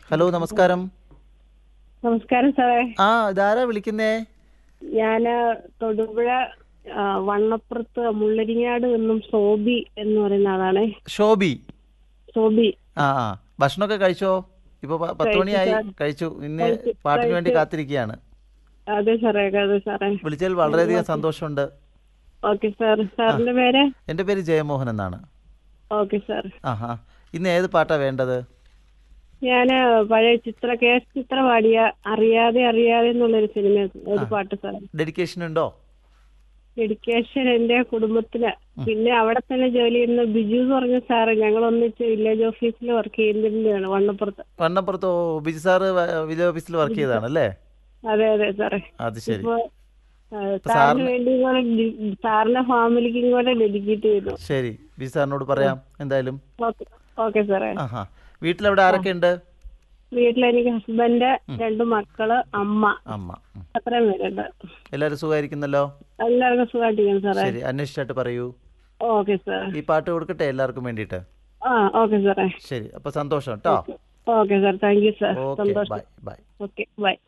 Hello നമസ്കാരം നമസ്കാരം സാറേ ആ ഇതാരാ വിളിക്കുന്നേ ഞാൻ തൊടുപുഴ ആ, വണ്ണപ്പുറത്ത് മുള്ളരിങ്ങാട് എന്നും സോബി എന്ന് പറയുന്ന ആളാണ് ഷോബി സോബി ആ ആ ഭക്ഷണമൊക്കെ കഴിച്ചോ ഇപ്പൊ പ- പത്ത് കഴിച്ചു, മണിയായി സാർ. കഴിച്ചു ഇന്ന് കഴിച്ചു, പാട്ടിന് വേണ്ടി കഴിച്ചു. കാത്തിരിക്കുകയാണ് അതെ സാറേ അതെ സാറേ വിളിച്ചതിൽ വളരെയധികം സന്തോഷമുണ്ട് ഓക്കെ സാർ സാറിന്റെ പേര് എൻ്റെ പേര് ജയമോഹൻ എന്നാണ് ഓക്കെ സാർ ആഹാ ഇന്ന് ഏത് പാട്ടാ വേണ്ടത് ഞാൻ പഴയ ചിത്ര കെ എസ് ചിത്ര പാടിയ അറിയാതെ അറിയാതെ എന്നുള്ളൊരു സിനിമ ഒരു പാട്ട് സാർ ഡെഡിക്കേഷൻ ഉണ്ടോ ഡെഡിക്കേഷൻ എന്റെ കുടുംബത്തിന് പിന്നെ അവിടെ തന്നെ ജോലി ചെയ്യുന്ന ബിജു എന്ന് പറഞ്ഞ സാറ് ഞങ്ങൾ ഒന്നിച്ച് വില്ലേജ് ഓഫീസിൽ വർക്ക് ചെയ്യുന്നതിന്റെയാണ് വണ്ണപ്പുറത്ത് വണ്ണപ്പുറത്തോ Biji sir village office work ചെയ്തതാണ് അല്ലേ അതെ അതെ സാറേ അത് ശരി ഇപ്പൊ ആ, സാറിന് വേണ്ടി കൂടെ ഡി- സാറിന്റെ ഫാമിലിക്കും കൂടെ ഡെഡിക്കേറ്റ് ചെയ്തു ശരി ബിജി സാറിനോട് പറയാം എന്തായാലും ഓക്കെ ഓക്കെ സാറേ ആഹാ വീട്ടിലെവിടെ ആരൊക്കെ ഉണ്ട് വീട്ടിലെനിക്ക് ഹസ്ബൻഡ് രണ്ട് മക്കള് അമ്മ അമ്മ ഉം. അത്രയും പേരുണ്ട് എല്ലാവരും സുഖമായിരിക്കുന്നല്ലോ എല്ലാവർക്കും സുഖമായിട്ടിരിക്കുന്നു സാറേ ശരി അന്വേഷിച്ചായിട്ട് പറയൂ ഓക്കെ സാർ ഈ പാട്ട് കൊടുക്കട്ടെ എല്ലാവർക്കും വേണ്ടിയിട്ട് ആ ഓക്കെ സാറേ ശരി അപ്പൊ സന്തോഷം കേട്ടോ okay sir thank you sir okay സന്തോഷം ബൈ ബൈ ഓക്കെ ബൈ